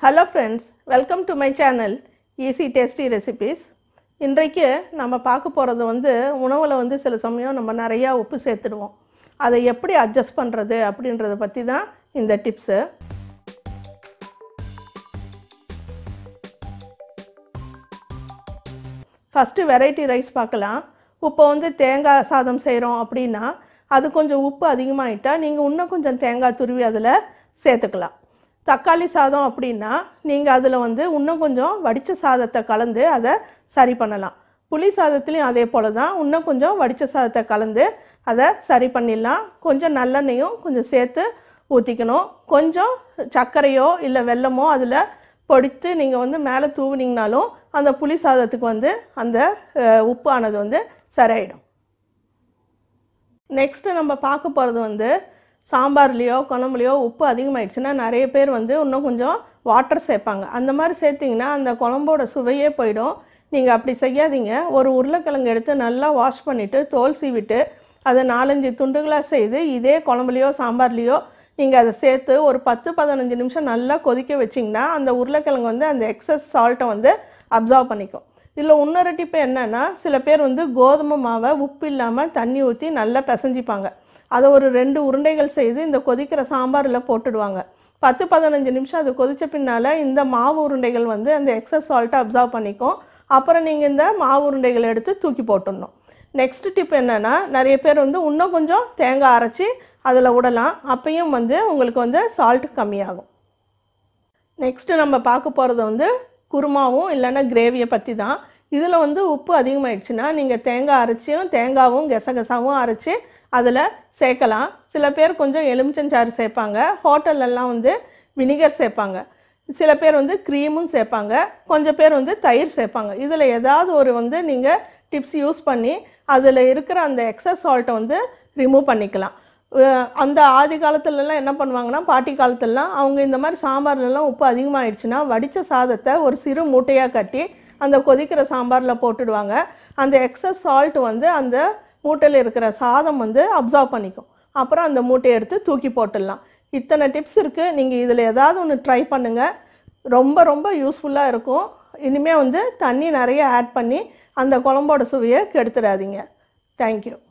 hello friends welcome to my channel easy tasty recipes இன்றைக்கு நம்ம பார்க்க போகிறது வந்து உணவில் வந்து சில சமயம் நம்ம நிறையா உப்பு சேர்த்துடுவோம் அதை எப்படி அட்ஜஸ்ட் பண்ணுறது அப்படின்றத பற்றி தான் இந்த டிப்ஸு ஃபஸ்ட்டு வெரைட்டி ரைஸ் பார்க்கலாம் இப்போ வந்து தேங்காய் சாதம் செய்கிறோம் அப்படின்னா அது கொஞ்சம் உப்பு அதிகமாகிட்டா நீங்கள் இன்னும் கொஞ்சம் தேங்காய் துருவி அதில் சேர்த்துக்கலாம் தக்காளி சாதம் அப்படின்னா நீங்கள் அதில் வந்து இன்னும் கொஞ்சம் வடித்த சாதத்தை கலந்து அதை சரி பண்ணலாம் புளி சாதத்துலேயும் அதே போல் தான் இன்னும் கொஞ்சம் வடித்த சாதத்தை கலந்து அதை சரி பண்ணிடலாம் கொஞ்சம் நல்லெண்ணெயும் கொஞ்சம் சேர்த்து ஊற்றிக்கணும் கொஞ்சம் சர்க்கரையோ இல்லை வெல்லமோ அதில் பொடித்து நீங்கள் வந்து மேலே தூவினீங்கனாலும் அந்த புளி சாதத்துக்கு வந்து அந்த அஹ், உப்பு ஆனது வந்து சரியாயிடும் நெக்ஸ்ட்டு நம்ம பார்க்க போகிறது வந்து சாம்பார்லேயோ குழம்புலையோ உப்பு அதிகமாயிடுச்சுன்னா நிறைய பேர் வந்து இன்னும் கொஞ்சம் வாட்டர் சேர்ப்பாங்க அந்த மாதிரி சேர்த்திங்கன்னா அந்த குழம்போட சுவையே போயிடும் நீங்கள் அப்படி செய்யாதீங்க ஒரு உருளைக்கிழங்கு எடுத்து நல்லா வாஷ் பண்ணிவிட்டு தோல் சீவிட்டு அதை நாலஞ்சு துண்டுகளாக செய்து இதே குழம்புலையோ சாம்பார்லேயோ நீங்கள் அதை சேர்த்து ஒரு பத்து பதினஞ்சு நிமிஷம் நல்லா கொதிக்க வச்சிங்கன்னா அந்த உருளைக்கிழங்கு வந்து அந்த எக்ஸஸ் சால்ட்டை வந்து அப்சர்வ் பண்ணிக்கும் இதில் இன்னொரு டிப்பு என்னன்னா சில பேர் வந்து கோதுமை மாவை உப்பு இல்லாமல் தண்ணி ஊற்றி நல்லா பிசைஞ்சிப்பாங்க அதை ஒரு ரெண்டு உருண்டைகள் செய்து இந்த கொதிக்கிற சாம்பாரில் போட்டுடுவாங்க பத்து பதினஞ்சு நிமிஷம் அது கொதிச்ச பின்னால் இந்த மாவு உருண்டைகள் வந்து அந்த எக்ஸஸ் சால்ட்டை அப்சர்வ் பண்ணிக்கும் அப்புறம் நீங்கள் இந்த மாவு உருண்டைகளை எடுத்து தூக்கி போட்டுடணும் நெக்ஸ்ட் டிப் என்னென்னா நிறைய பேர் வந்து இன்னும் கொஞ்சம் தேங்காய் அரைச்சி அதில் விடலாம் அப்பயும் வந்து உங்களுக்கு வந்து சால்ட் கம்மியாகும் நெக்ஸ்ட்டு நம்ம பார்க்க போகிறது வந்து குருமாவும் இல்லைன்னா கிரேவியை பற்றி தான் இதில் வந்து உப்பு அதிகமாயிடுச்சுன்னா நீங்கள் தேங்காய் அரைச்சியும் தேங்காவும் கெசகசாவும் அரைச்சி அதில் சேர்க்கலாம் சில பேர் கொஞ்சம் எலுமிச்சஞ்சாறு சேர்ப்பாங்க ஹோட்டல்லலாம் வந்து வினிகர் சேர்ப்பாங்க சில பேர் வந்து க்ரீமும் சேர்ப்பாங்க கொஞ்சம் பேர் வந்து தயிர் சேர்ப்பாங்க இதில் ஏதாவது ஒரு வந்து நீங்கள் டிப்ஸ் யூஸ் பண்ணி அதில் இருக்கிற அந்த எக்ஸஸ் சால்ட்டை வந்து ரிமூவ் பண்ணிக்கலாம் அஹ் அந்த ஆதி காலத்துலலாம் என்ன பண்ணுவாங்கன்னா பாட்டி காலத்துலலாம் அவங்க இந்த மாதிரி சாம்பார்லலாம் உப்பு அதிகமாகிடுச்சுன்னா வடித்த சாதத்தை ஒரு சிறு மூட்டையாக கட்டி அந்த கொதிக்கிற சாம்பாரில் போட்டுடுவாங்க அந்த எக்ஸஸ் சால்ட் வந்து அந்த மூட்டையில் இருக்கிற சாதம் வந்து அப்சர்வ் பண்ணிக்கும் அப்புறம் அந்த மூட்டையை எடுத்து தூக்கி போட்டுடலாம் இத்தனை டிப்ஸ் இருக்குது நீங்கள் இதில் ஏதாவது ஒன்று ட்ரை பண்ணுங்கள் ரொம்ப ரொம்ப யூஸ்ஃபுல்லாக இருக்கும் இனிமேல் வந்து தண்ணி நிறைய ஆட் பண்ணி அந்த குழம்போட சுவையை கெடுத்துடாதீங்க தேங்க்யூ